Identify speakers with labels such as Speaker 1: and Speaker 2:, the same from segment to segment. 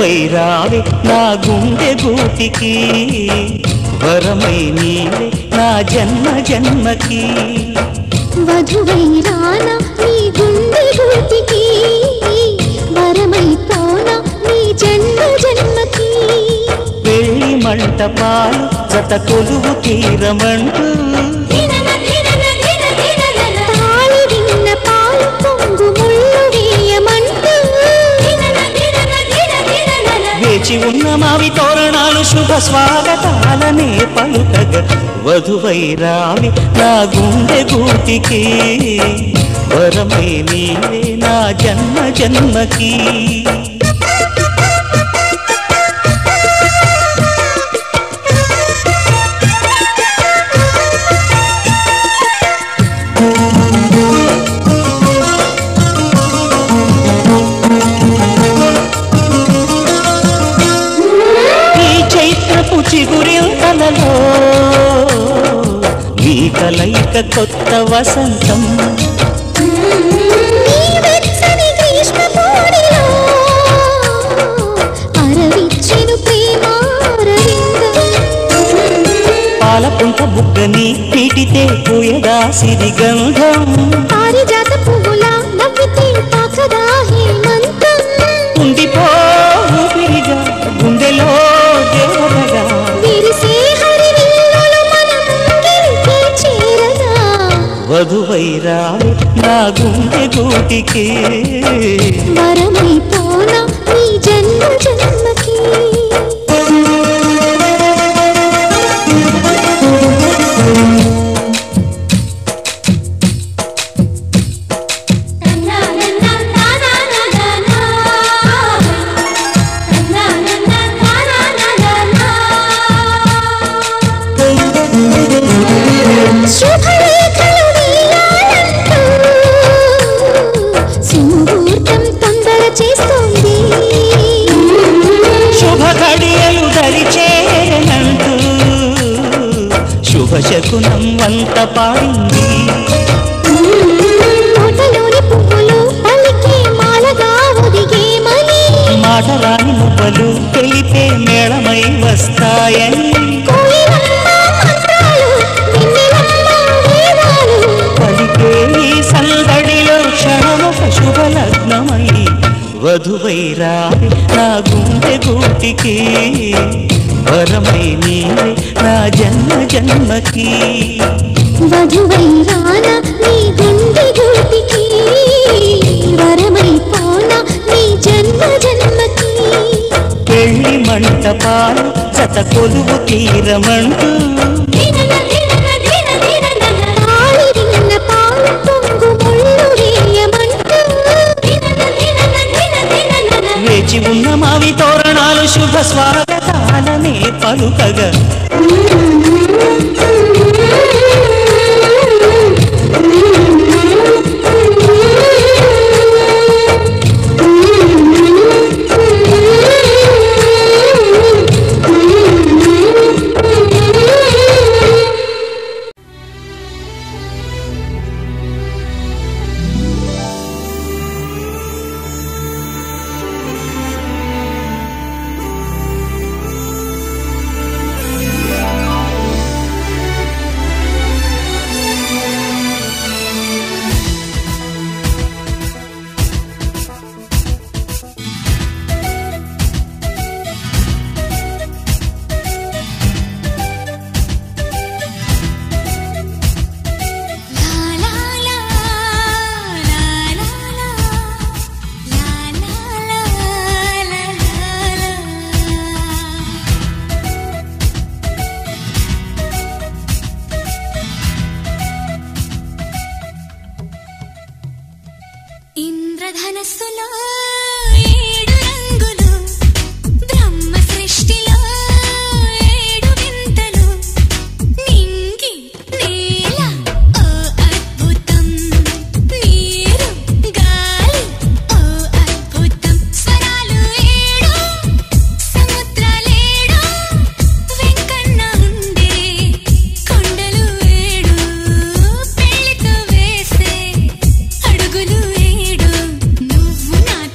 Speaker 1: వధువై రావే నా గుండె గూటికి వరమై నీవే నా జన్మ జన్మకి
Speaker 2: వధువై రానా నీ గుండె గూటికి వరమై పోనా నీ జన్మ జన్మకి
Speaker 1: పెళ్లి మంటపాలు జత కొలువు తీరమంటూ
Speaker 2: తాళి విన్న పాలు పొంగు ముళ్ళు వేయమంటూ
Speaker 1: వేచి ఉన్న మావి తోరణాలు శుభ స్వాగతాలనే పలుకగ వధువై రావి నా గుండె గూటికి వరమై నీవే నా జన్మ జన్మకి ఈ చైత్రపు చిగురింతలలో నీ కలయిక కొత్త వసంతం
Speaker 2: నీ వెచ్చని గ్రీష్మ కోడిలో అరవిచ్చెను ప్రేమారవిందం
Speaker 1: పాలపుంట బుగ్గని పీటితే పూయదా సిరి గంధం
Speaker 2: పారిజాత పువ్వులా నవ్వితే తాకదా హేమంతం
Speaker 1: ఉండిపో ఊపిరిగా గుండెలో దేవతగా
Speaker 2: విరిసే హరివిల్లులు మన ముంగిలికి చేరగా
Speaker 1: వధువై రావి నా గుండె గూటికి
Speaker 2: వరమై పోనా నీ జన్మ జన్మకి శుభలేఖలు వేయాలంటూ సుముహూర్తం తొందర చేస్తోంది
Speaker 1: శుభ ఘడియలు దరిచేరనంటూ శుభ శకునం వంత పాడింది
Speaker 2: తోటలోని పువ్వులు పలికే మాలగా ఒదిగేమని
Speaker 1: మాటరాని మువ్వలు తెలిపే మేళమై వస్తాయని
Speaker 2: కోయిలమ్మ మంత్రాలు వెన్నెలమ్మ వేదాలు
Speaker 1: పలికే ఈ సందడిలో క్షణమొక శుభలగ్నమై వధువై రావి నా గుండె గూటికి వరమై నీవే నా జన్మ జన్మకి
Speaker 2: వధువై రానా నీ గుండె గూటికి వరమై పోనా నీ జన్మ జన్మకి
Speaker 1: పెళ్లి మంటపాలు జత కొలువు తీరమంటూ
Speaker 2: తాళి విన్న పాలు పొంగు ముళ్ళు వేయమంటూ
Speaker 1: వేచి ఉన్న మావి తోరణాలు శుభ స్వాగతాలనే పలుకగా
Speaker 3: ఇంద్రధనస్సులో ఏడు రంగులు బ్రహ్మ సృష్టిలో ఏడు వింతలు నింగి నేల ఓ అద్భుతం నీరు గాలి ఓ అద్భుతం స్వరాలు ఏడు సముద్రాలేడు వెంకన్న ఉండే కొండలు ఏడు పెళ్లితో వేసే అడుగులు ఏడు నువ్వు నా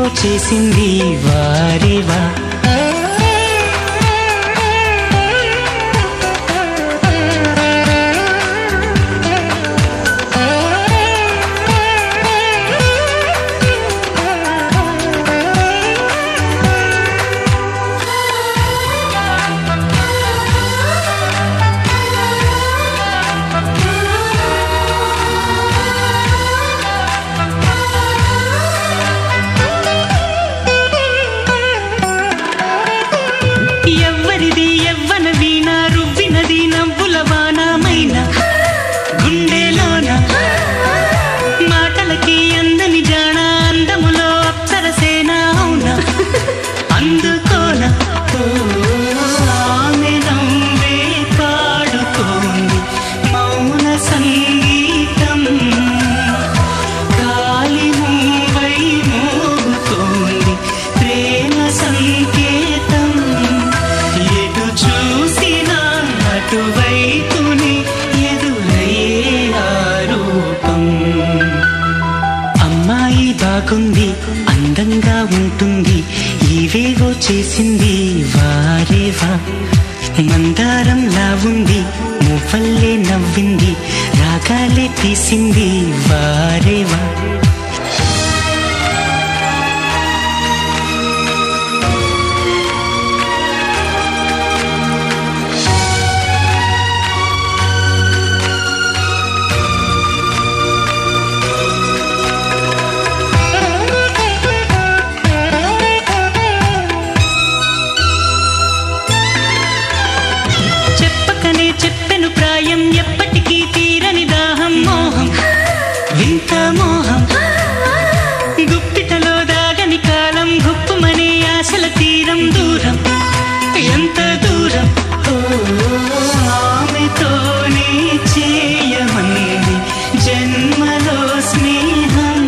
Speaker 1: ఇవేవో చేసింది వారేవా ఎవ్వరిది ఎవ్వన వీణ రువ్వినది నవ్వుల వానమైన గుండెలోన మాటలకి అందని జాణ అందములో అప్సరసేన అవునా అందుకోన ఓ, ఆమె నవ్వే పాడుతోంది మౌన సంగీతం గాలి మూవై మోగుతోంది ప్రేమ సంకేతం ఎటు చూసినా అటువైపుని ఎదురయ్యే ఆ రూపం అమ్మాయి బాగుంది అందంగా ఉంటుంది ఇవేవో చేసింది వారేవా మందారంలా ఉంది మువ్వల్లే నవ్వింది రాగాలే తీసింది వారేవా చెప్పకనే చెప్పెను ప్రాయం ఎప్పటికీ తీరని దాహం మోహం వింత మోహం గుప్పిటలో దాగని కాలం గుప్పుమనే ఆశల తీరం దూరం ఎంత దూరం ఓ, ఆమెతోనే చేయమంది జన్మలో స్నేహం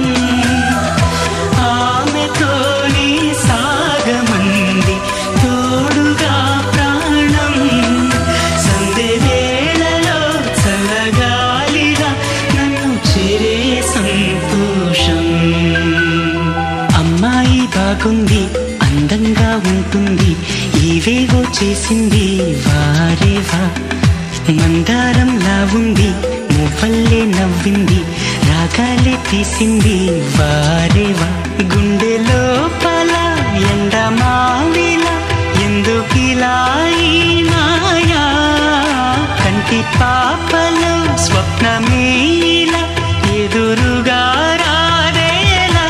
Speaker 1: ఆమెతోనే సాగమంది తోడుగా ప్రాణం సందె వేళలో చల్లగాలిగా నన్ను చేరే సంతోషం అమ్మాయి బాగుంది అందంగా ఉంటుంది ఇవేవో చేసింది వారేవా మందారంలా ఉంది మువ్వల్లే నవ్వింది రాగాలే తీసింది వారేవా గుండె లోపల ఎండ మావిలా ఎందుకిలా ఈ మాయా కంటి పాపలో స్వప్నమేలా ఎదురుగా రాదేలా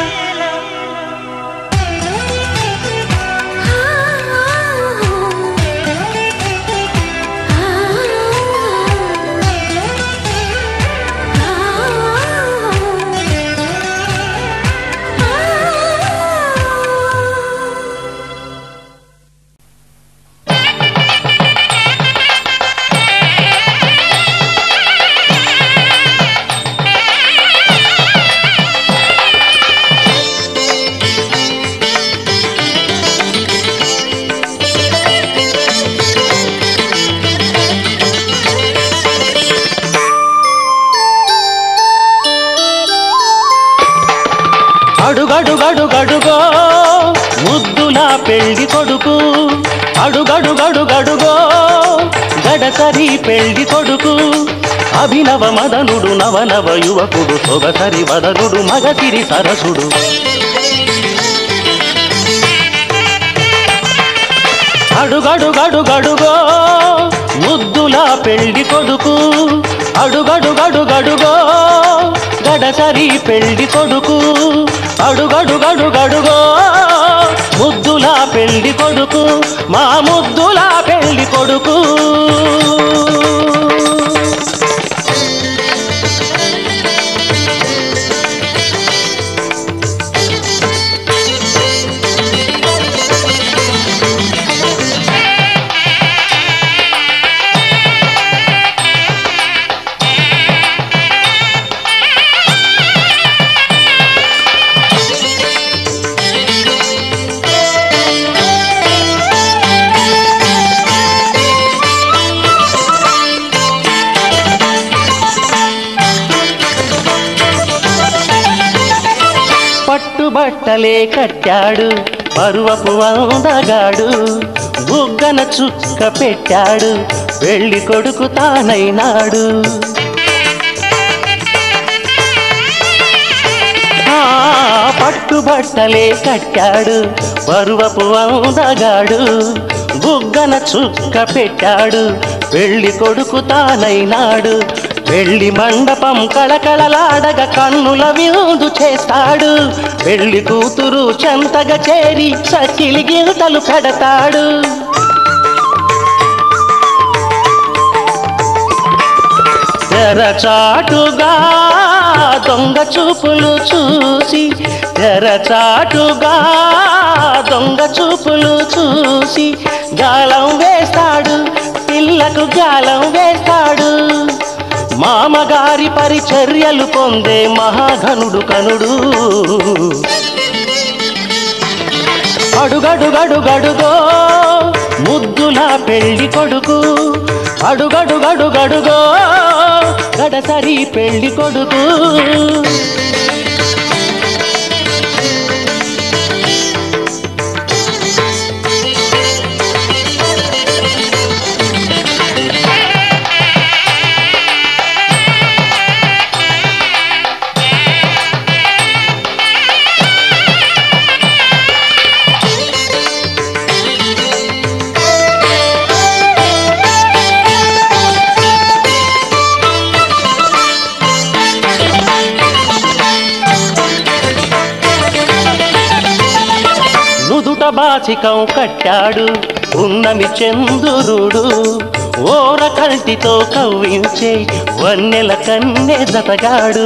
Speaker 4: అడుగడుగడుగడుగో ముద్దుల పెళ్లి కొడుకు అడుగడుగడుగడుగో గడసరి పెళ్లి కొడుకు అభినవ మదనుడు నవనవ యువకుడు సొగసరి వదనుడు మగసిరి సరసుడు అడుగడుగడుగడుగో ముద్దుల పెళ్లి కొడుకు అడుగడుగడుగడుగో గడసరి పెళ్లి కొడుకు అడుగడుగడుగడుగో ముద్దుల పెళ్లి కొడుకు మా ముద్దుల పెళ్లి కొడుకు పట్టుబట్టలే కట్టాడు పరువపు అందగాడు బుగ్గన చుక్క పెట్టాడు పెళ్లి కొడుకు తానైనాడు ఆ పట్టుబట్టలే కట్టాడు పరువపు అందగాడు బుగ్గన చుక్క పెట్టాడు పెళ్లి కొడుకు తానైనాడు పెళ్లి మండపం కళకళలాడగ కన్నుల విందు చేస్తాడు పెళ్లి కూతురు చెంతగా చేరి సకిలి గింతలు పెడతాడు తెరచాటుగా దొంగ చూపులు చూసి తెరచాటుగా దొంగ చూపులు చూసి గాలం వేస్తాడు పిల్లకు గాలం వేస్తాడు మామగారి పరిచర్యలు పొందే మహాఘనుడు కనుడు అడుగడుగడుగడుగో ముద్దుల పెళ్లి కొడుకు అడుగడుగడుగడుగో గడసరి పెళ్లి కొడుకు నుదుట బాచికం కట్టాడు ఉన్నమి చందురుడు ఓర కంటితో కవ్వించే వన్నెల కన్నె జతగాడు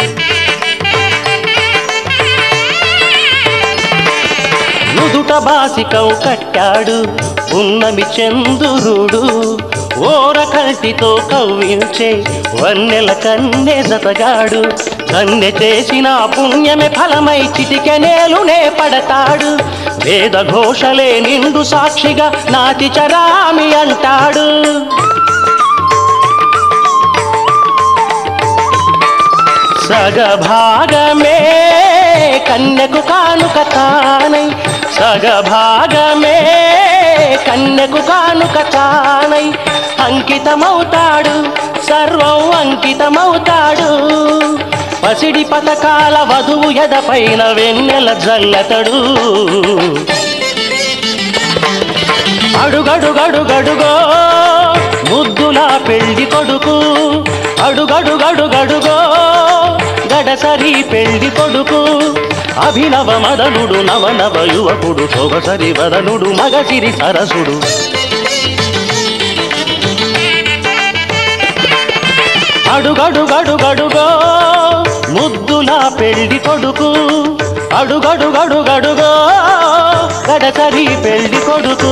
Speaker 4: నుదుట బాసికం కట్టాడు ఉన్నమి చందురుడు ఓర కంటితో కవ్వించే వన్నెల కన్నె జతగాడు కన్నె చేసిన పుణ్యమే ఫలమై చిటికెనేలునే పడతాడు వేద ఘోషలే నిండు సాక్షిగా నాటి చరామి అంటాడు సగభాగమే కన్యకు కానుక తానై సగభాగమే కన్యకు కానుక తానై అంకితమవుతాడు సర్వం అంకితమవుతాడు పసిడి పథకాల వధువు ఎదపైన వెన్నెల జల్లతడు అడుగడుగడుగడుగో ముద్దుల పెళ్లి కొడుకు అడుగడుగడుగడుగో గడసరి పెళ్లి కొడుకు అభినవ మదనుడు నవనవ యువకుడు సొగసరి వదనుడు మగసిరి సరసుడు అడుగడుగడుగడుగో ముద్దుల పెళ్లి కొడుకు అడుగడుగడుగడుగో గడసరి పెళ్లి కొడుకు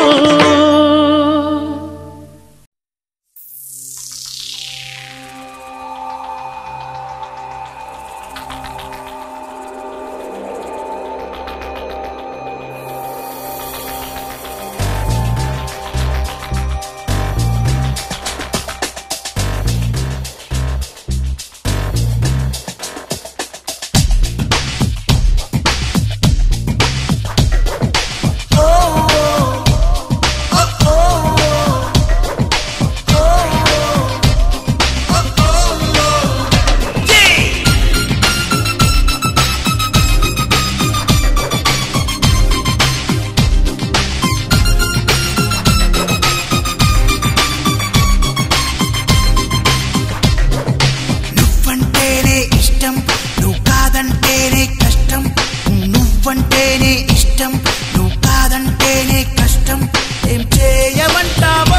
Speaker 5: నువ్వంటేనే ఇష్టం నువ్వు కాదంటేనే కష్టం నువ్వంటేనే ఇష్టం నువ్వు కాదంటేనే కష్టం ఏం చేయమంటావో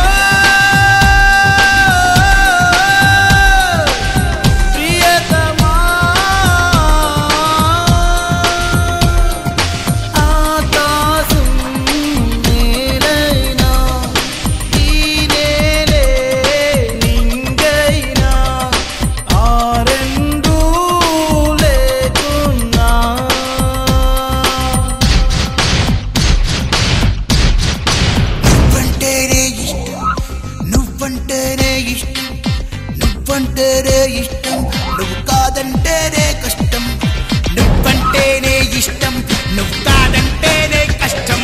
Speaker 5: ప్రియతమా ఆకాశం నేలైనా ఈ నేలే నింగైనా ఆ రెండూ లేకున్నా నువ్వంటేనే ఇష్టం నువ్వంటేనే ఇష్టం నువ్వంటేనే ఇష్టం నువ్వు కాదంటేనే కష్టం నువ్వంటేనే ఇష్టం నువ్వు కాదంటేనే కష్టం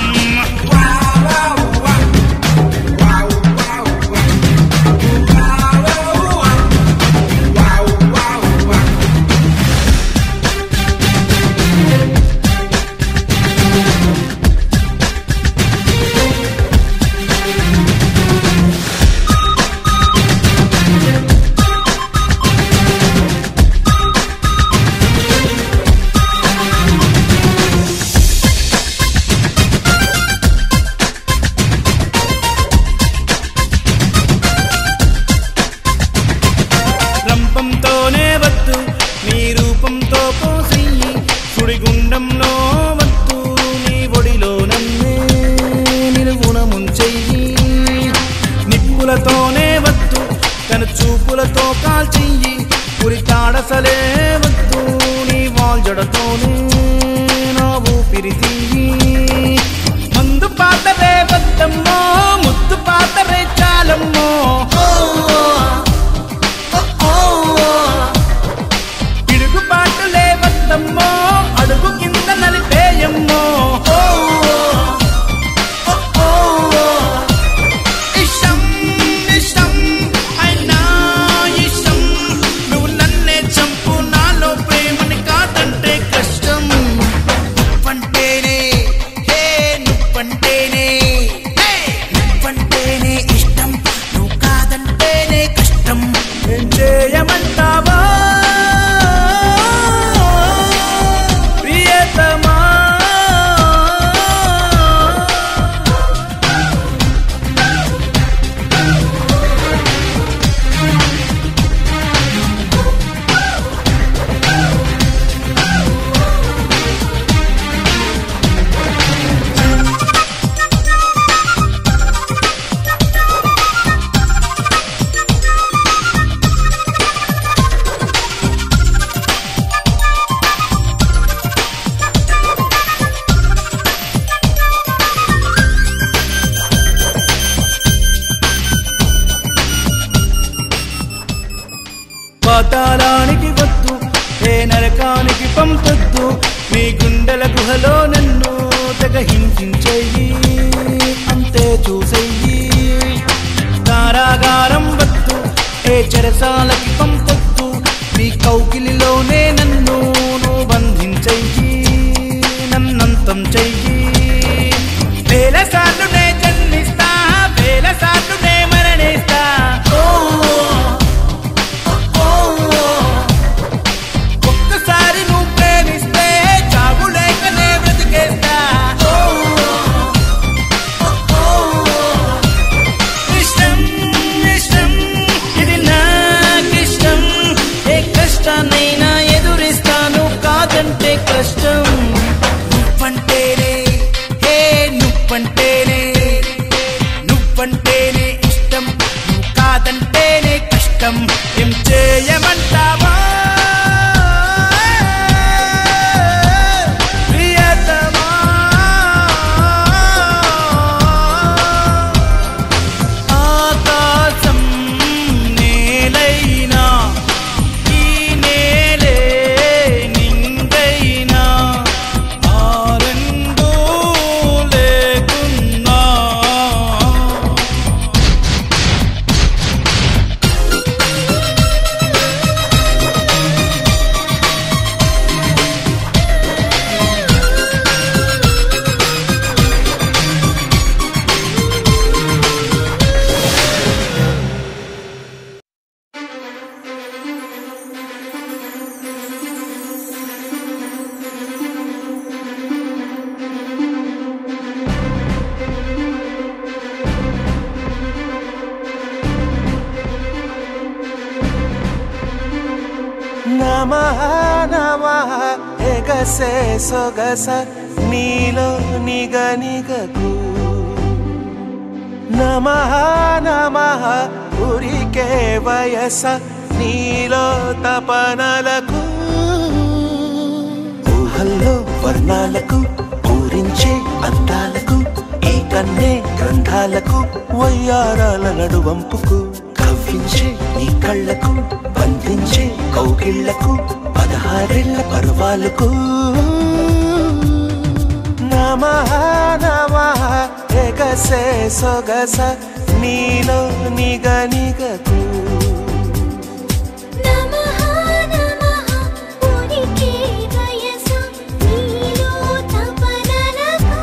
Speaker 5: రంపంతోనే వద్దు నీ రూపంతో పోసెయ్యి సుడిగుండంలో వద్దు నీ ఒడిలో నన్నే నిలువున ముంచెయ్యి నిప్పులతోనే వద్దు తన చూపులతో కాల్చెయ్యి ఉరి తాడసలే వద్దు నీ వాల్జడతోనే నా ఊపిరి తీయి మందు పాతరే వద్దమ్మో ముద్దు పాతరే చాలమ్మో పిడుగుపాటులే వద్దమ్మో అడుగు కింద నలిపేయమ్మో ఇష్టం ఇష్టం అయినా ఇష్టం నువ్వు నన్నే చంపు నాలో ప్రేమని కాదంటే కష్టం నువ్వంటేనే హే నువ్వంటేనే హే నువ్వంటేనే ఇష్టం నువ్వు కాదంటేనే కష్టం ఏం చేయమంటావా ప్రియతమా పాతాళానికి వద్దు ఏ నరకానికి పంపొద్దు నీ గుండెల గుహలో నన్ను తెగ హింసించెయ్యి అంతే చూసెయ్యి కారాగారం వద్దు ఏ చెరసాలకి పంపొద్దు నీ కౌకిలిలోనే నన్ను నువ్వు బంధించెయ్యి నన్నంతం చెయ్యి వేల సార్లు నే జన్మిస్తా వేల సార్లు నే మరణిస్తా ఓ ఒక్కసారి నువ్వు ప్రేమిస్తే చావు లేకనే బ్రతికేస్తా ఇష్టం ఇష్టం ఇది నాకిష్టం ఏ కష్టాన్నైనా ఎదురిస్తాను కాదంటే కష్టం నువ్వంటేనే హే నువ్వంటేనే నువ్వంటేనే ఇష్టం నువ్వు కాదంటేనే కష్టం ఏం చేయమంటావా ప్రియతమా ఆకాశం నేలైనా ఈ నేలే నింగైనా ఆ రెండూ లేకున్నా
Speaker 6: నమః నమః ఎగసే సొగస నీలో నిగ నిగకు నమః నమః ఉరికే వయస నీలో తపనలకు ఊహల్లో వర్ణాలకు పూరించే అందాలకు ఈ కన్నే గ్రంథాలకు వయ్యారాల నడువంపుకు కవ్వించే నీ కళ్ళకు బంధించే కౌగిళ్లకు పదహారేళ్ల పర్వాలకు నమః నమః ఎగసే సొగస నీలో నిగ నిగకు
Speaker 2: నమః నమః ఉనికి వయస నీలో తపనలకు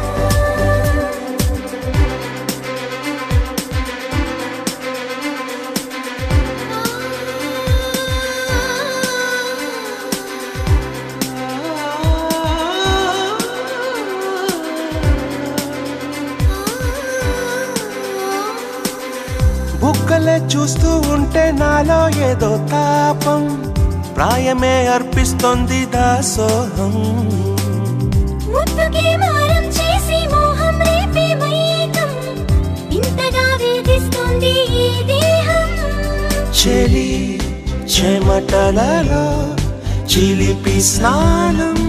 Speaker 6: బుక్కలే చూస్తూ ఉంటే నాలో ఏదో తాపం ప్రాయమే అర్పిస్తోంది దాసోహం
Speaker 2: ముద్దుకి మారం చేసి మోహం రేపే మైకం ఇంతగా వేధిస్తోంది ఈ దేహం
Speaker 6: చెలి చెమటలలో చిలిపి స్నానం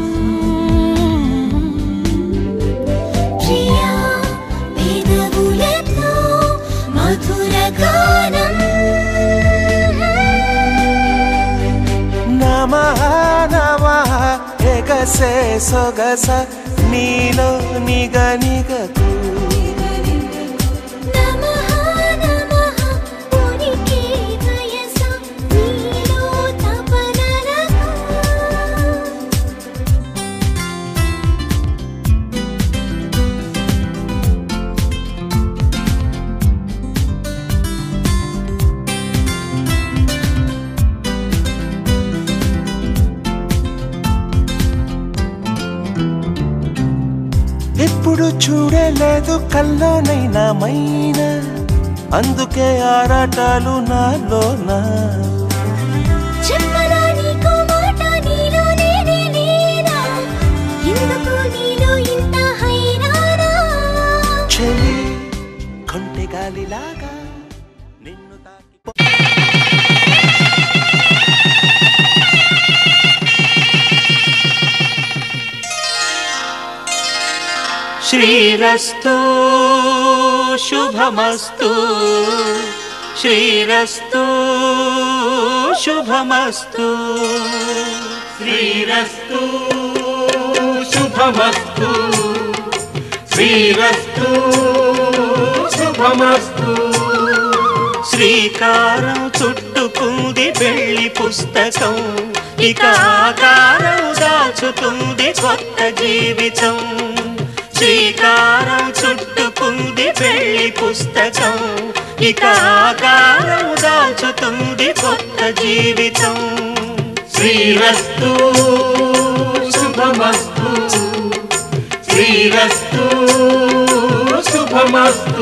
Speaker 2: ప్రియా పెదవులతో మధుర గానం
Speaker 6: నమః నమః ఎగసే సొగస నీలో నిగ నిగకు
Speaker 2: నమః నమః ఉనికి వయస నీలో తపనలకు
Speaker 6: ఎప్పుడు చూడలేదు కల్లోనైనా మైనా అందుకే ఆరాటాలు నాలోనా
Speaker 2: చెప్పనా నీకో మాట నీలో నేనే లేనా ఎందుకు నీలో ఇంత హైరానా
Speaker 6: చెలి కొంటె గాలిలాగా నిన్ను తాకి
Speaker 4: శ్రీరస్తు శుభమస్తు శ్రీరస్తు శుభమస్తు శ్రీరస్తు శుభమస్తు శ్రీరస్తు శుభమస్తు శ్రీకారం చుట్టుకుంది పెళ్లి పుస్తకం ఇక ఆకారం దాచుతుంది కొత్త జీవితం శ్రీకారం చుట్టుకుంది పెళ్లి పుస్తకం ఇక ఆకారం దాచుతుంది కొత్త జీవితం శ్రీరస్తు శుభమస్తు శ్రీరస్తు శుభమస్తు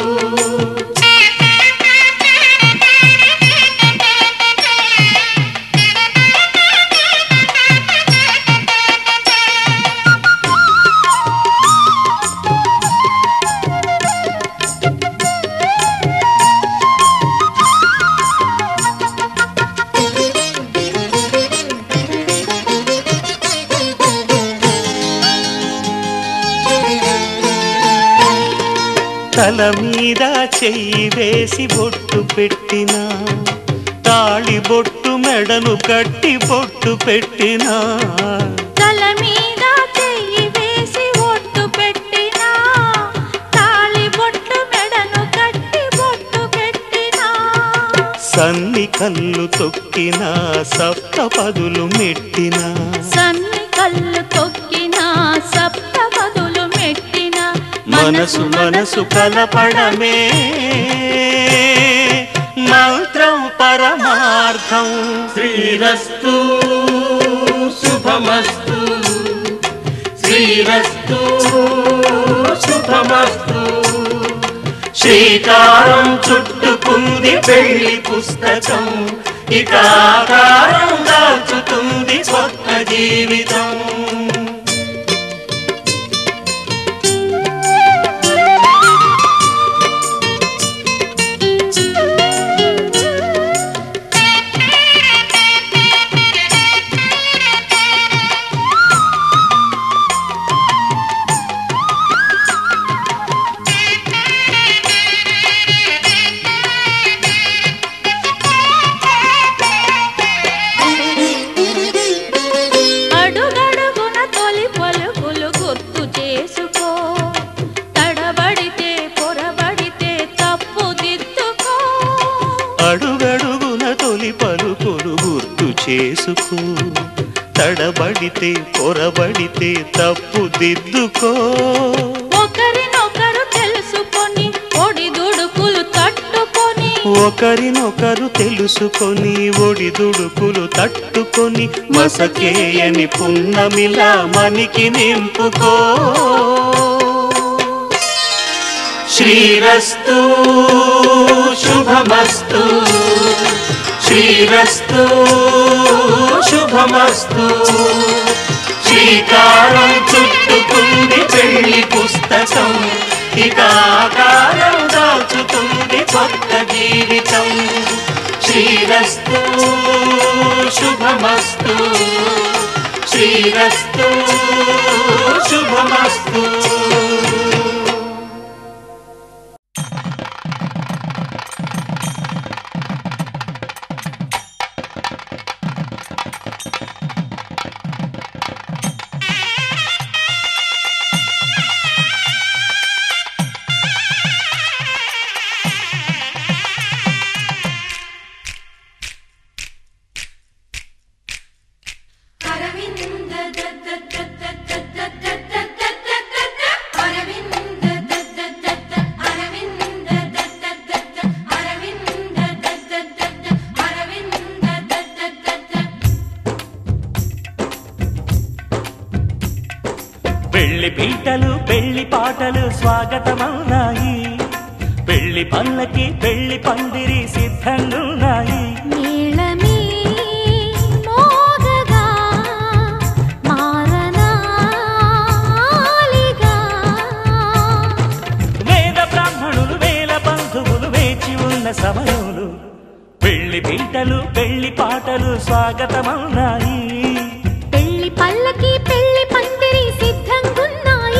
Speaker 4: తల మీద చెయ్యి వేసి బొట్టు పెట్టినా తాళి బొట్టు మెడను కట్టి బొట్టు పెట్టినా
Speaker 3: తల మీద చెయ్యి వేసి ఒట్టు పెట్టినా తాళి బొట్టు మెడను కట్టి బొట్టు పెట్టినా
Speaker 4: సన్ని కళ్ళు తొక్కినా సప్త పదులు మెట్టినా
Speaker 3: సన్ని కళ్ళు తొక్కినా సప్త పదులు మెట్టినా
Speaker 4: మనసు మనసు కలపడమే మంత్రం పరమార్థం శ్రీరస్తు శుభమస్తు శ్రీరస్తు శుభమస్తు శ్రీకారం చుట్టుకుంది పెళ్లి పుస్తకం ఇక ఆకారం దాచుతుంది కొత్త జీవితం
Speaker 3: అడుగడుగున
Speaker 4: అడుగడుగున తొలి పలుకులు గుర్తు చేసుకో తడబడితే పొరబడితే తప్పు దిద్దుకో
Speaker 3: ఒకరినొకరు తెలుసుకొని ఒడిదుడుకులు తట్టుకొని
Speaker 4: ఒకరినొకరు తెలుసుకొని ఒడిదుడుకులు తట్టుకొని మసకేయని పున్నమిలా మనికి నింపుకో శ్రీరస్తు శుభమస్తు శ్రీరస్తు శుభమస్తు శ్రీకారం చుట్టుకుంది పెళ్లి పుస్తకం ఇక ఆకారం దాచుతుంది కొత్త జీవితం శ్రీరస్తు శుభమస్తు శ్రీరస్తు శుభమస్తు పెళ్లి పీటలు పెళ్లి పాటలు స్వాగతమవునాయి పెళ్లి పల్లకి పెళ్లి పందిరి సిద్ధంగున్నాయి
Speaker 2: నీళమే మోగగా మారనాలిగా
Speaker 4: వేద బ్రాహ్మణులు వేల బంధువులు వేచి ఉన్న సమయంలో పెళ్లి పీటలు పెళ్లి పాటలు స్వాగతమవునాయి
Speaker 2: పెళ్లి పల్లకి పెళ్లి పందిరి సిద్ధంగున్నాయి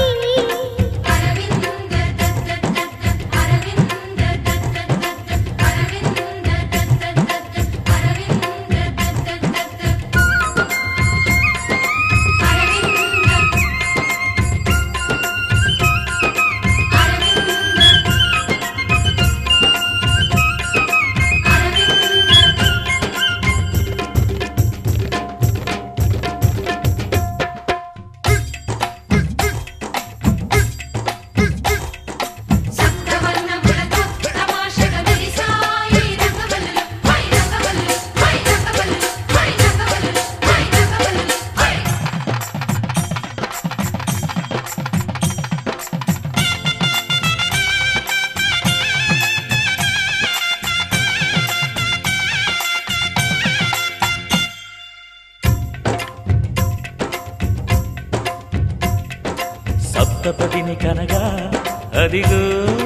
Speaker 4: సప్తపదిని కనగా అదిగో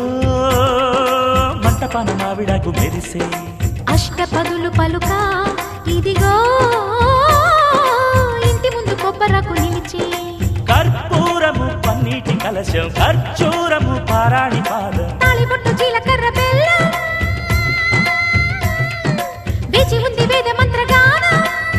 Speaker 4: మంటపాన మావిడాకు మెరిసే
Speaker 2: అష్టపదులు పలుక ఇదిగో ఇంటి ముందు కొబ్బరకు నిలిచి
Speaker 4: కర్పూరము పన్నీటి కలశం ఖర్చూరము పారాణి పాదం
Speaker 2: తాళిబొట్టు జీలకర్ర బెల్లం వేచి ఉంది వేద మంత్రగానం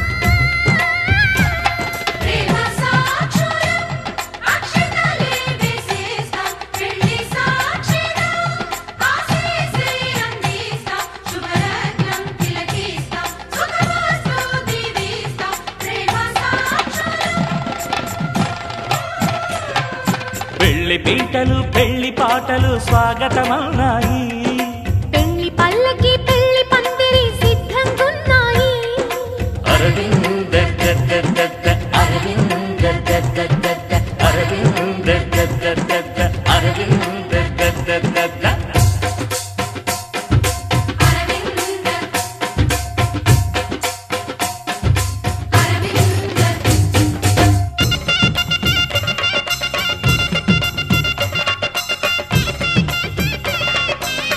Speaker 4: పెళ్లి పీటలు పెళ్లి పాటలు స్వాగతమన్నాయి
Speaker 2: పెళ్లి పల్లకి పెళ్లి పందిరి సిద్ధంగున్నాయి
Speaker 4: అరవింద దద్ద అరవింద దద్ద అరవింద దద్ద అరవింద దద్ద
Speaker 2: ఆ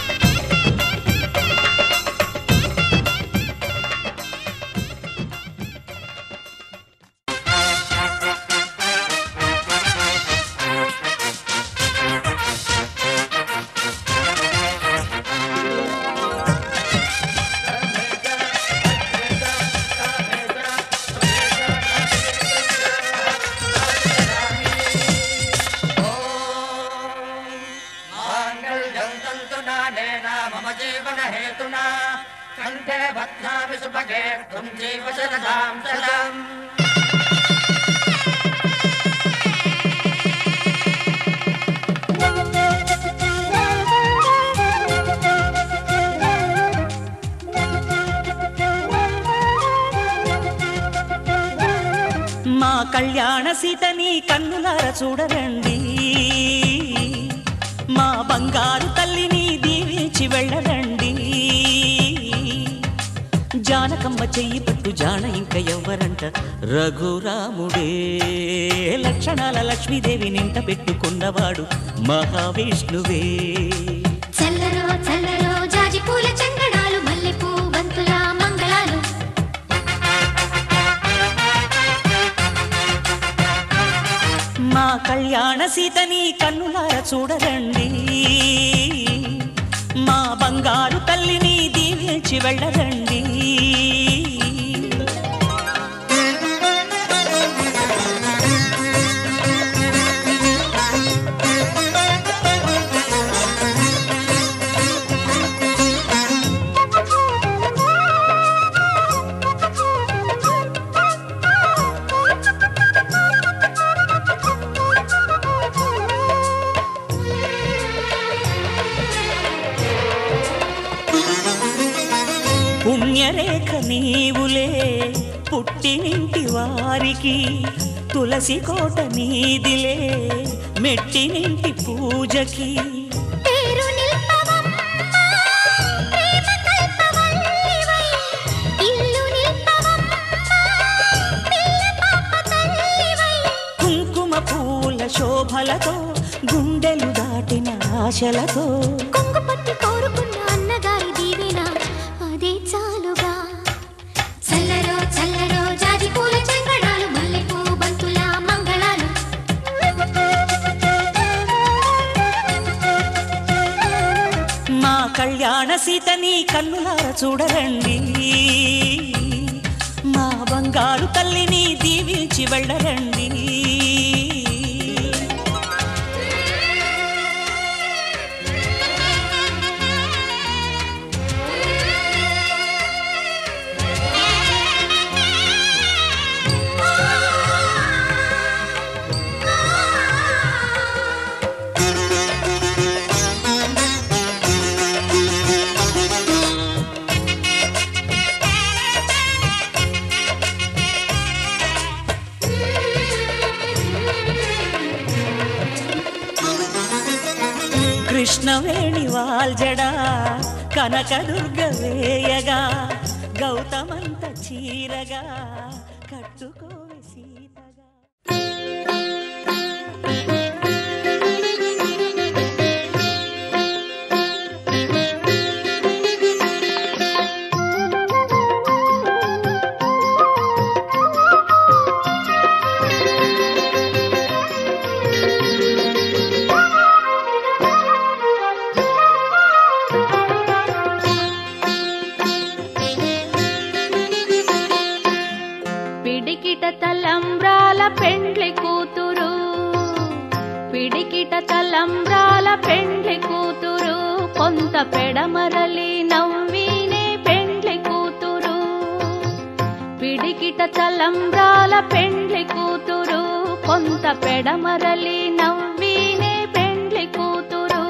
Speaker 7: కంఠే భద్రామి సుభగే త్వం జీవ శరదాం శతం
Speaker 1: మా కళ్యాణ సీతని కన్నులార చూడరండి మా బంగారు తల్లిని దీవించి వెళ్ళరండి జానకమ్మ చెయ్యి పట్టు జాన ఇంక ఎవ్వరంట రఘురాముడే లక్షణాల లక్ష్మీదేవి నింట పెట్టుకున్నవాడు మహావిష్ణువే
Speaker 2: చల్లరో చల్లరో జాజి పూల చంగడాలు మల్లెపూ బంతుల మంగళాలు
Speaker 1: మా కళ్యాణ సీతని కన్నులార చూడరండి మా బంగారు తల్లిని దీవించి వెళ్ళరండి పుణ్యరేఖ నీవులే పుట్టినింటి వారికి తులసి కోట నీదిలే మెట్టినింటి పూజకి
Speaker 2: పేరు నిల్పవమ్మా, ప్రేమ కల్పవల్లివై. ఇల్లు నిల్పవమ్మా, పిల్ల పాప తల్లివై.
Speaker 1: కుంకుమ పూల శోభలతో గుండెలు దాటిన ఆశలతో
Speaker 2: కొంగు పట్టి కోరుకున్న అన్నగారి దీవెన అదే చాలుగా చల్లరో చల్లరో జాజి పూల చంగడాలు మల్లెపూ బంతుల మంగళాలు
Speaker 1: మా కళ్యాణ సీతని కన్నులార చూడరండి మా బంగారు తల్లిని దీవించి వెళ్ళరండి కృష్ణవేణి వాల్జడా కనకదుర్గ వేయగా గౌతమంత చీరగా కట్టుకోవి సీతగా
Speaker 8: పిడికిట తలంబ్రాల పెండ్లి కూతురు పిడికిట తలంబ్రాల పెండ్లి కూతురు కొంత పెడమరలి నవ్వినే పెండ్లి కూతురు పిడికిట తలంబ్రాల పెండ్లి కూతురు కొంత పెడమరలి నవ్వినే పెండ్లి కూతురు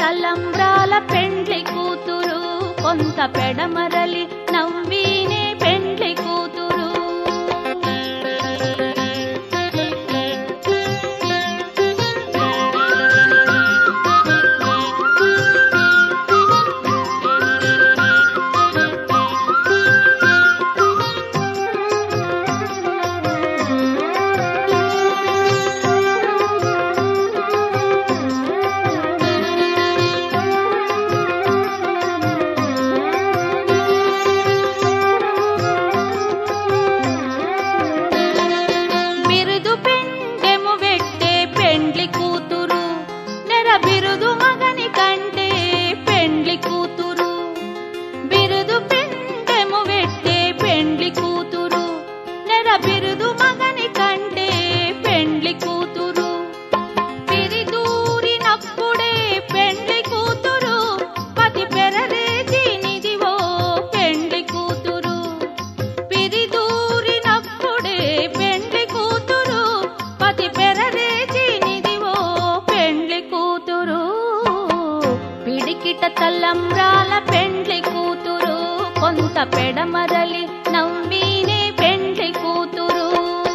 Speaker 8: తలంబ్రాల పెండ్లి కూతురు కొంత పెడమరలి నవ్వీనే పెండ్లి కూతురు బిరుదు పెండెము వెట్టే పెండ్లి కూతురు నెర బిరుదు మగని కంటే పెండ్లి కూతురు బిరుదు పెండెము వెట్టే పెండ్లి కూతురు నెర బిరుదు మగని కంటే పెండ్లి కూతురు పిరిదూరినప్పుడే పెండ్లి కూతురు పతి పెరరేచి నిదివో పెండ్లి కూతురు పిరిదూరినప్పుడే పెండ్లి కూతురు పతి పెరరేచి నిదివో పెండ్లి కూతురు పిడికిట తల్లంబ్రాల పెండ్లి కూతురు కొంత పెడమరలి నవ్వీనే పెండ్లి కూతురు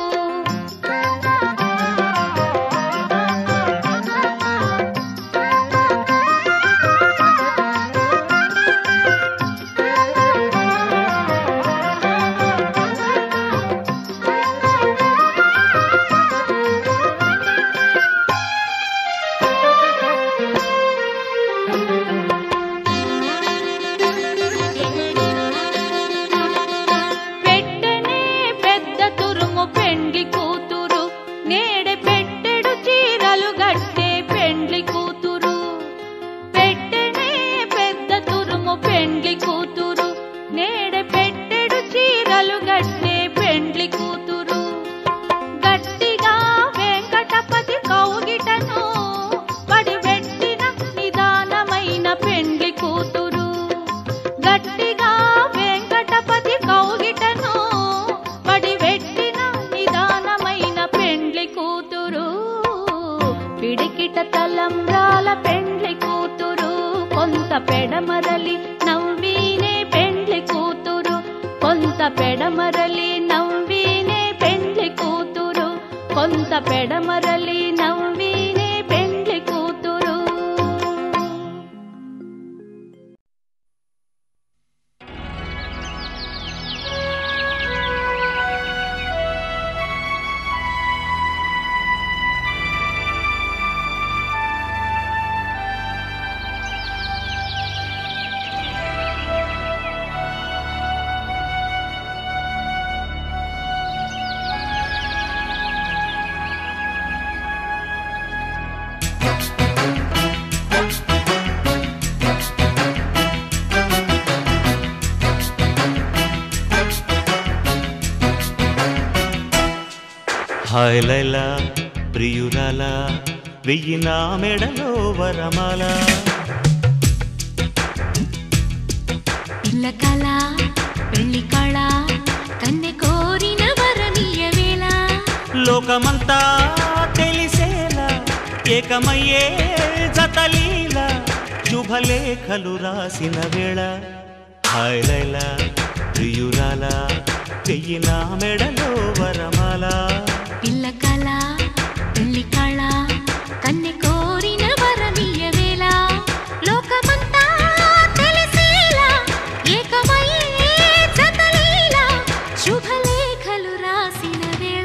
Speaker 8: పెట్టెనే పెద్ద తురుము పెండ్లి కూతురు నేడే పెట్టెడు చీరలు గట్టే పెండ్లి కూతురు పెట్టెనే పెద్ద తురుము పెండ్లి కూతురు నేడే పెట్టెడు చీరలు గట్టే పెండ్లి కూతురు గట్టిగా వెంకటపతి కౌగిటను పడిపెట్టిన నిదానమైన పెండ్లి కూతురు గట్టిగా వెంకటపతి కౌగిటను పడిపెట్టిన నిదానమైన పెండ్లి కూతురు పిడికిట తలంబ్రాల పెండ్లి కూతురు కొంత పెడమరలి నవ్వీనే పెండ్లి కూతురు కొంత పెడమరలి నవ్వీనే పెండ్లి కూతురు కొంత పెడమరలి నవ్వీనే పెండ్లి కూతురు
Speaker 9: హాయ్ లైలా ప్రియురాల వెయ్యి నా మెడలో వరమాల
Speaker 2: పిల్ల కళ పెళ్లి కళ కన్నె కోరిన వరనీయ వేళ
Speaker 9: లోకమంతా తెలిసేలా ఏకమయ్యే జతలీల శుభలేఖలు రాసిన వేళ హాయ్ లైలా ప్రియురాల వెయ్యి నా మెడలో వరమాల
Speaker 2: పిల్ల కళ పెళ్లి కళ కన్నె కోరిన వరనీయ వేళ లోకమంతా తెలిసేలా ఏకమయ్యే జతలీలా శుభలేఖలు రాసిన వేళ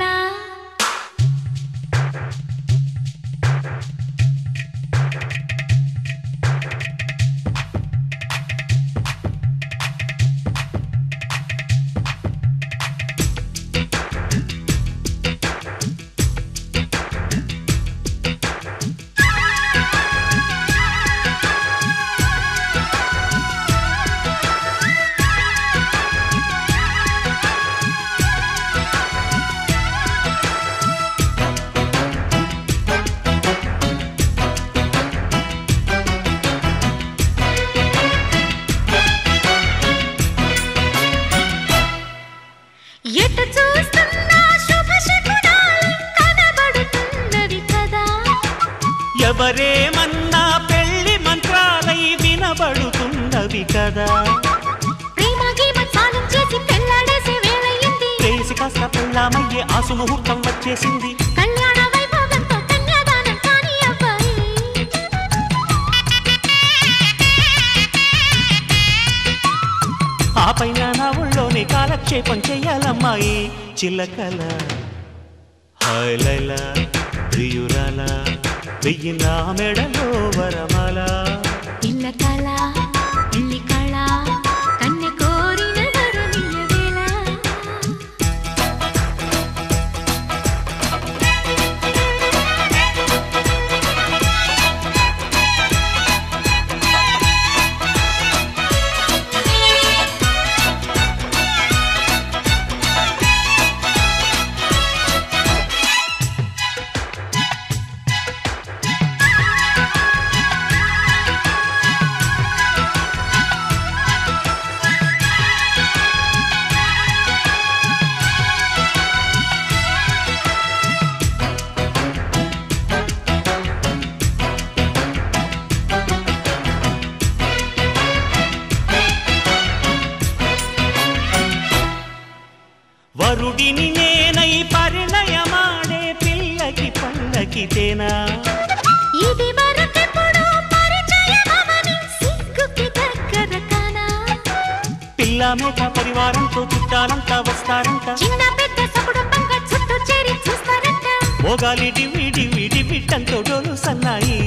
Speaker 9: పెళ్ళామయ్యే ఆసు ముహూర్తం వచ్చేసింది
Speaker 2: కళ్యాణ వైభోగంతో కన్యాదానం కాని అబ్బాయి
Speaker 9: ఆ పైన నా ఊళ్ళోనే కాలక్షేపం చెయ్యాలమ్మాయి చిల్లకల హాయ్ లైలా ప్రియురాల వెయ్యి నా మెడలో వరమాల
Speaker 2: పిల్ల కళ పిల్లి కళ కన్నె కోరిన వరమియ వేళ
Speaker 9: వరుడిని నేనై పరిణయమాడే పిల్లకి పల్లకితేనా
Speaker 2: ఇది వరకెప్పుడు పరిచయమవని సిగ్గుకి దగ్గర కానా
Speaker 9: పిల్ల మేక పరివారంతో చుట్టాలంతా వస్తారంట
Speaker 2: చిన్న పెద్ద సకుటుంబంగా చుట్టూ చేరి చూస్తారంట
Speaker 9: మోగాలి డివి డివి డివిట్టంతో డోలు సన్నాయి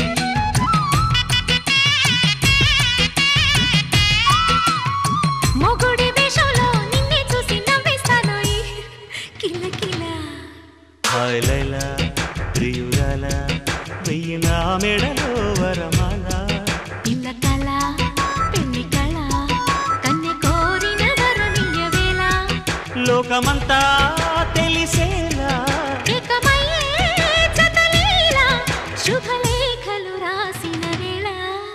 Speaker 2: మొగుడి వేషంలో నిన్నే చూసి నవ్వేస్తాను కిల కిల
Speaker 9: హాయ్ లైలా ప్రియురాల వెయ్యి నా మెడలో వరమాల
Speaker 2: పిల్ల కళ పెళ్లి కళ కన్నె కోరిన వరమియ వేళ
Speaker 9: లోకమంతా తెలిసేలా
Speaker 2: ఏకమయ్యే జతలీల శుభలేఖలు రాసిన వేళ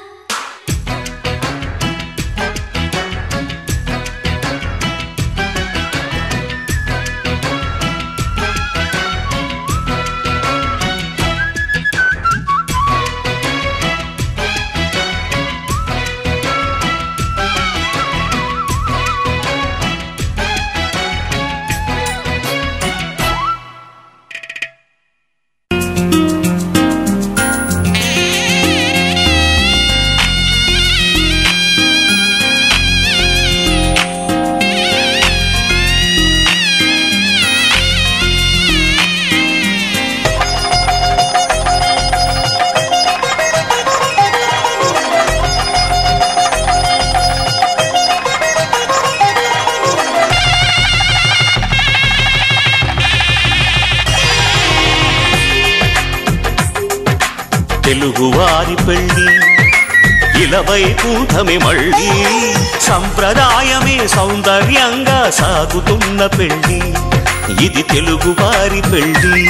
Speaker 9: తెలుగువారి పెళ్ళి ఇలవై కూటమి మళ్ళీ సంప్రదాయమే సౌందర్యంగా సాగుతున్న పెళ్ళి ఇది తెలుగువారి పెళ్ళి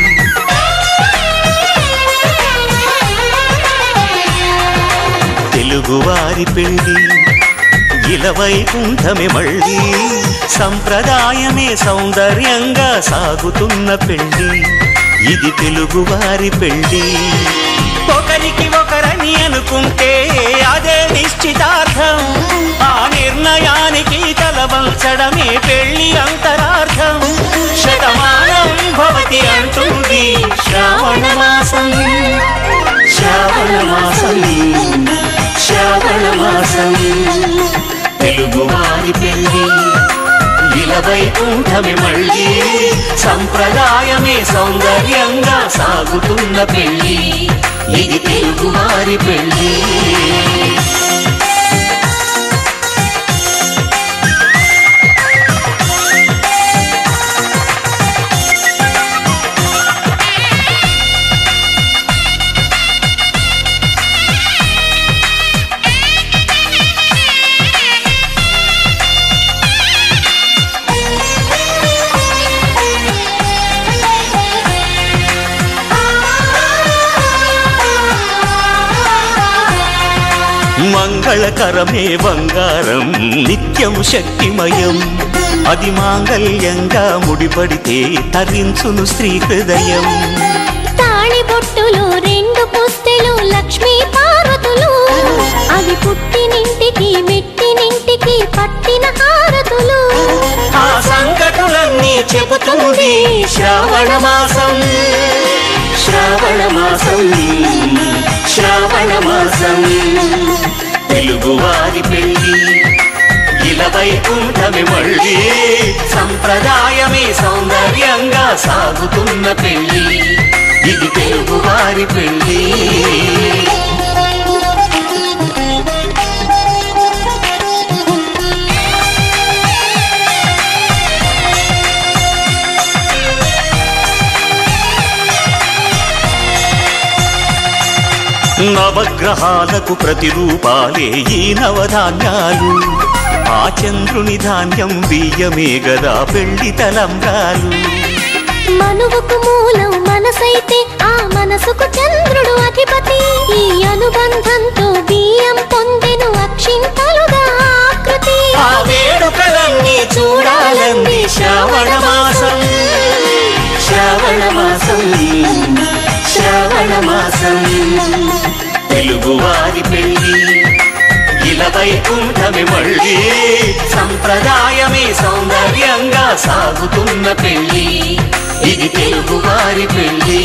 Speaker 9: తెలుగువారి పెళ్ళి ఇలవై కుంఠమే మళ్ళీ సంప్రదాయమే సౌందర్యంగా సాగుతున్న పెళ్ళి ఇది తెలుగువారి పెళ్ళి ఒకరికి ఒకరని అనుకుంటే అదే నిశ్చితార్థం ఆ నిర్ణయానికి తలవంచడమే పెళ్లి అంతరార్థం శతమానం భవతి అంటుంది శ్రావణ మాసం శ్రావణ మాసం శ్రావణ మాసం తెలుగువారి పెళ్ళి ఇలవై కుంఠమి మళ్ళీ సంప్రదాయమే సౌందర్యంగా సాగుతున్న పెళ్ళి ఇది తెలుగువారి పెళ్ళి మంగళకరమే బంగారం నిత్యం శక్తిమయం అది మాంగళ్యంగా ముడిపడితే తరించును స్త్రీ హృదయం
Speaker 2: తాళి బొట్టులు రెండు పుస్తెలు లక్ష్మీ పార్వతులు అవి పుట్టినింటికి మెట్టినింటికి పట్టిన హారతులు
Speaker 9: ఆ సంకటులన్నీ చెబుతూ
Speaker 4: సాగుతుంది శ్రావణ మాసం శ్రావణ మాసం శ్రావణ మాసం తెలుగువారి పెళ్లి ఇలా వైకుంఠమే మళ్ళీ సంప్రదాయమే సౌందర్యంగా సాగుతున్న పెళ్లి ఇది తెలుగువారి పెళ్లి నవగ్రహాలకు ప్రతిరూపాలే ఈ నవధాన్యాలు ఆ చంద్రుని ధాన్యం బియ్యమే గదా పెళ్లి తలంబ్రాలు
Speaker 2: మనువుకు మూలం మనసైతే ఆ మనసుకు చంద్రుడు అధిపతి ఈ అనుబంధంతో బియ్యం పొందెను అక్షింతలుగా ఆకృతి
Speaker 4: ఆ వేడుకలన్నీ చూడాలంది శ్రావణ మాసం శ్రావణ మాసం శ్రావణ మాసం తెలుగువారి పెళ్లి ఇలా వైకుంఠమే మళ్ళీ సంప్రదాయమే సౌందర్యంగా సాగుతున్న పెళ్లి ఇది తెలుగువారి పెళ్లి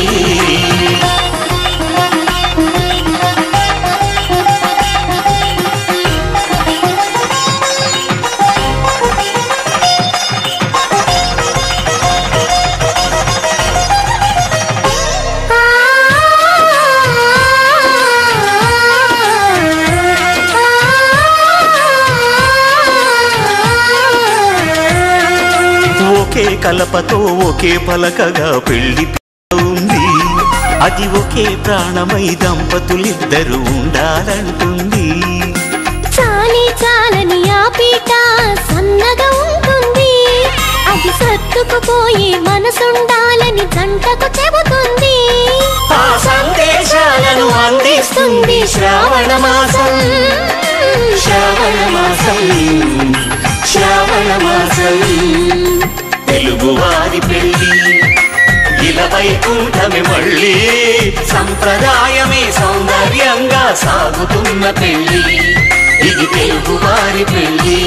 Speaker 4: ఒకే కలపతో ఒకే పలకగా పెళ్లి ఉంది అది ఒకే ప్రాణమై దంపతులిద్దరూ ఉండాలంటుంది
Speaker 2: చాలి చాలని ఆ పీట సన్నగా ఉంటుంది అది సర్దుకుపోయి మనసుండాలని జంటకు చెబుతుంది
Speaker 4: ఆ సందేశాలను అందిస్తుంది శ్రావణ మాసం శ్రావణ మాసం శ్రావణ మాసం తెలుగువారి పెళ్లి ఇలా వైకుంఠమే మళ్ళీ సంప్రదాయమే సౌందర్యంగా సాగుతున్న పెళ్లి ఇది తెలుగువారి పెళ్లి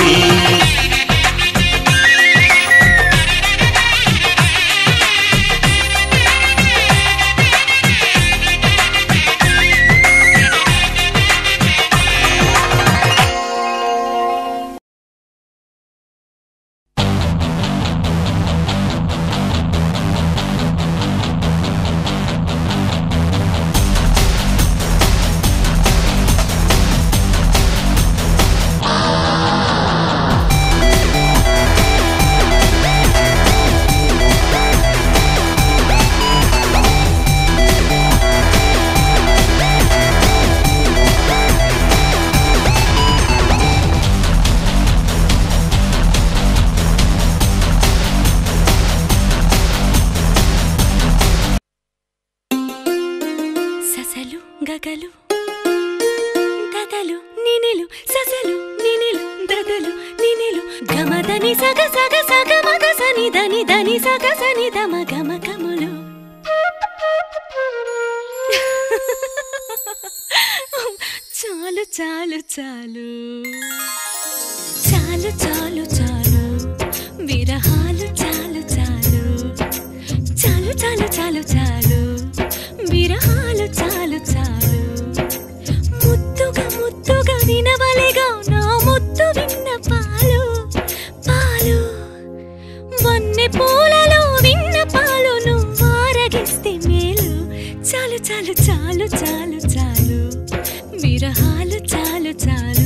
Speaker 3: ససలు గగలు దదలు నినిలు ససలు నినిలు దదలు నినిలు గమదని సగ సగ సగ మగ సని దని దని సగ సని దమ గమ గములు చాలు చాలు చాలు చాలు చాలు చాలు విరహాలు చాలు చాలు చాలు చాలు చాలు చాలు విరహాలు చాలు చాలు ముద్దుగా ముద్దుగా వినవలిగా నా ముద్దు విన్న పాలు పాలు వన్నె పూలలో విన్న పాలు నువ్వు ఆరగిస్తే మేలు చాలు చాలు చాలు చాలు చాలు విరహాలు చాలు చాలు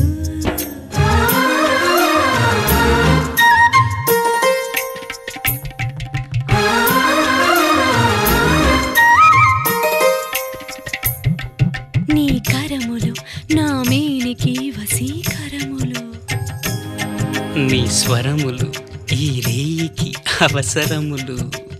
Speaker 3: నీ కరములు నా మేనికి వసీకరములు
Speaker 1: నీ స్వరములు ఈ రేయికి అవసరములు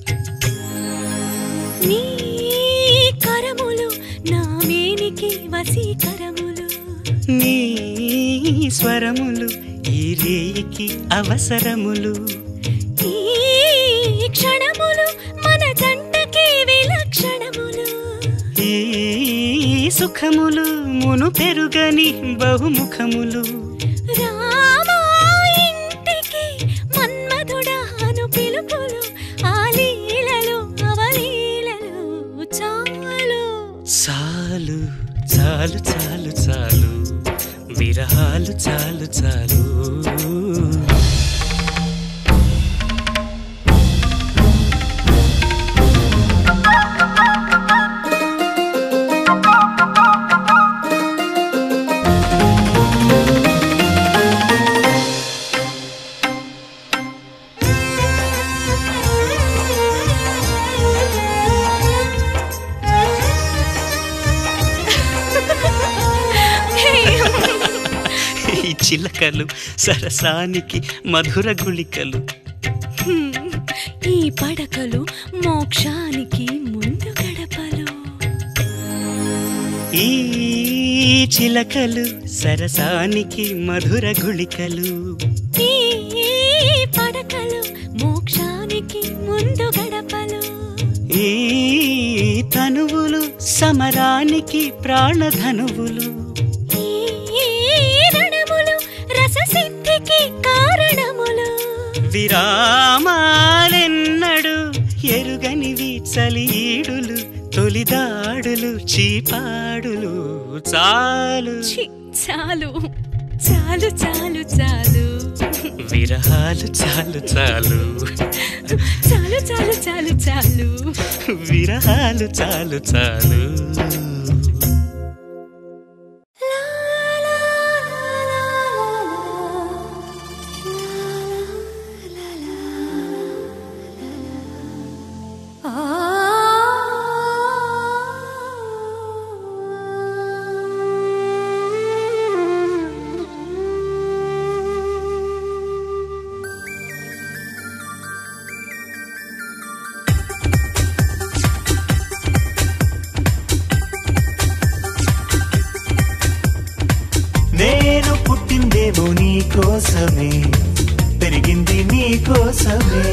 Speaker 3: నీ కరములు నా మేనికి వసీకరములు
Speaker 1: నీ స్వరములు ఈ రేయికి అవసరములు
Speaker 3: ఈ క్షణములు మన జంటకి విలక్షణములు
Speaker 1: ఈ సుఖములు మును పెరుగని బహుముఖములు
Speaker 3: రామా ఇంటికి మన్మధుడాను పిలుపులు ఆ
Speaker 9: విరహాలు చాలు చాలు విరహాలు చాలు చాలు ఈ చిలకలు సరసానికి మధుర గుళికలు
Speaker 3: ఈ పడకలు మోక్షానికి ముందు గడపలు
Speaker 9: ఈ చిలకలు సరసానికి మధుర గుళికలు
Speaker 3: ఈ పడకలు మోక్షానికి ముందు గడపలు
Speaker 9: ఈ తనువులు సమరానికి ప్రాణధనువులు
Speaker 3: ఈ రణములు రససిద్ధికి కారణములు
Speaker 9: విరామాలెన్నడు ఎరుగనివి చలీడులు తొలిదాడులు చీపాడులు చాలు
Speaker 3: ఛీ, చాలు చాలు చాలు చాలు
Speaker 9: విరహాలు చాలు చాలు
Speaker 3: చాలు చాలు చాలు చాలు
Speaker 9: విరహాలు చాలు చాలు
Speaker 6: నేను పుట్టిందేమో నీ కోసమే పెరిగింది నీ కోసమే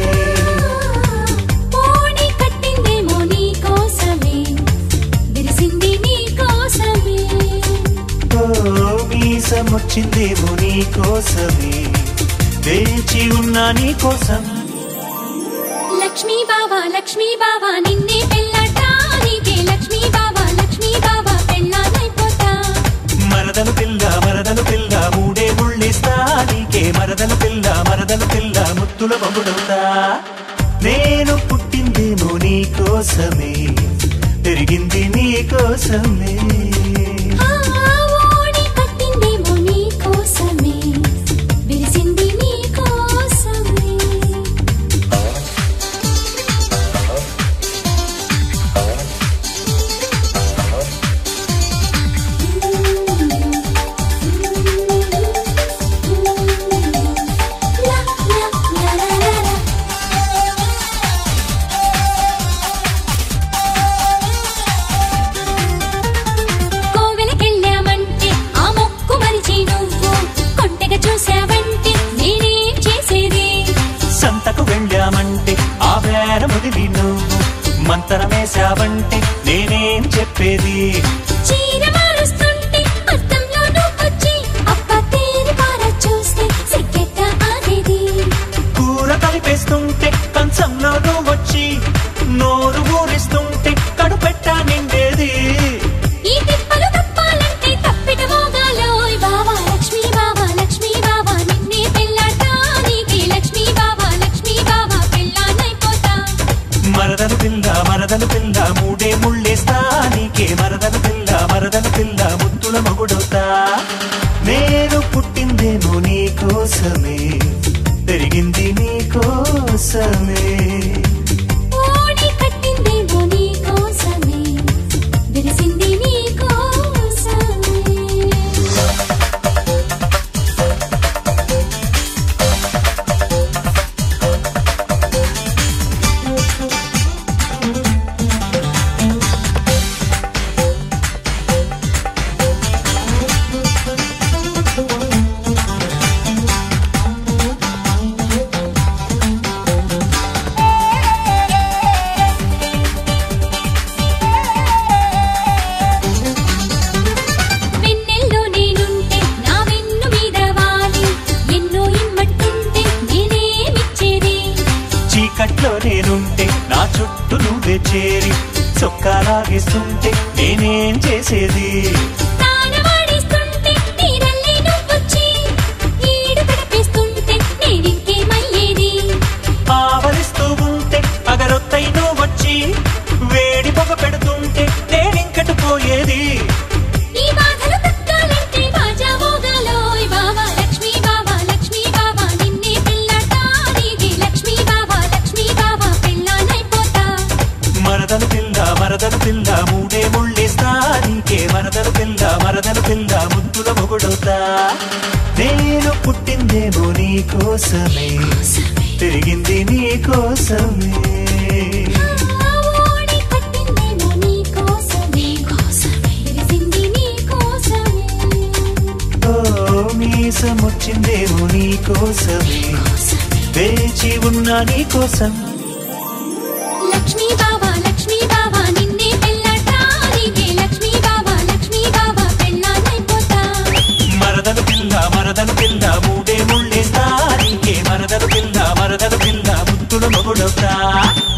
Speaker 3: పోనీ కట్టిందేమో నీ కోసమే విరిసింది నీ కోసమే
Speaker 6: ఓ మీసం వచ్చిందేమో నీ కోసమే వేచి ఉన్నా నీ కోసం
Speaker 3: లక్ష్మీ బావా లక్ష్మీ బావా నిన్నే పెళ్ళటానికే లక్ష్మీ బావా లక్ష్మీ బావా పెళ్ళానైపోతా
Speaker 6: మరదలు పిల్ల మరదలు పిల్ల మూడే ముళ్ళిస్తా నీకే మరదలు పిల్ల మరదలు పిల్ల ముత్తుల బొమ్మడుతా నేను పుట్టిందేమో నీ కోసమే పెరిగింది నీ కోసమే
Speaker 3: ఆ ఓడి కట్టిందేమో నీ కోసమే విరిసింది నీ కోసమే లా లా లా లా లా లా కోవెలకెళ్ళామంటే ఆ మొక్కు మరిచి నువ్వు కొంటెగా చూసావంటే నేనేం చేసేది
Speaker 6: సంతకు వెళ్ళామంటే ఆ వేర ముదిలి నువ్వు మంతరమేశావంటే నేనేం చెప్పేది
Speaker 3: చీర మారుస్తుంటే అద్దంలో నువ్వొచ్చి అప్ప తేరి పార చూస్తే సిగ్గెట్ట ఆగేది
Speaker 6: కూర కలిపేస్తుంటే కంచంలో నువ్వు వచ్చి నోరు ఊరిస్తుంటే కడుపెట్ట నిండేది
Speaker 3: ఈ తిప్పలు తప్పాలంటే తప్పిట మోగాలోయ్ బావా లక్ష్మీ బావా లక్ష్మీ బావా నిన్నే పెళ్ళాటానికి లక్ష్మీ బావా లక్ష్మీ బావా పెళ్ళానైపోతా
Speaker 6: మరదలు పిల్ల మరదలు పిల్ల మూడే ముళ్ళేస్తా నీకే మరదలు పిల్ల మరదలు పిల్ల ముద్దుల మగుడవుతా నేను పుట్టిందేమో నీ కోసమే పెరిగింది నీ కోసమే
Speaker 3: ఓడి కట్టిందేమో నీ కోసమే విరిసింది నీ కోసమే వెన్నెల్లో నేనుంటే నా వెన్ను మీద వాలి ఎన్నో ఇమ్మట్టుంటే నేనేమిచ్చేది
Speaker 6: చీకట్లో నేనుంటే నా చుట్టూ నువ్వే చేరి చొక్కా లాగేస్తుంటే నేనేం చేసేది పిల్ల మరదలు పిల్ల ముద్దుల మొగుడవుతా నేను పుట్టిందేమో నీ కోసమే పెరిగింది నీ కోసమే
Speaker 3: ఓడి పట్టిందేమో నీ కోసమే తెలిసింది నీ కోసమే
Speaker 6: ఓ మీసమొచ్చిందేమో నీ కోసమే వేచి ఉన్నా నీ కోసం
Speaker 3: లక్ష్మీ బాబా లక్ష్మీ బాబా నిన్నే పెళ్ళటానికే లక్ష్మీ బాబా లక్ష్మీ బాబా పెళ్ళానైపోతా
Speaker 6: మరదలు పిల్ల మరదలు పిల్ల మూడే ముళ్ళేస్తా నీకే మరదలు పిల్ల మరదలు పిల్ల ముద్దుల మొగుడవుతా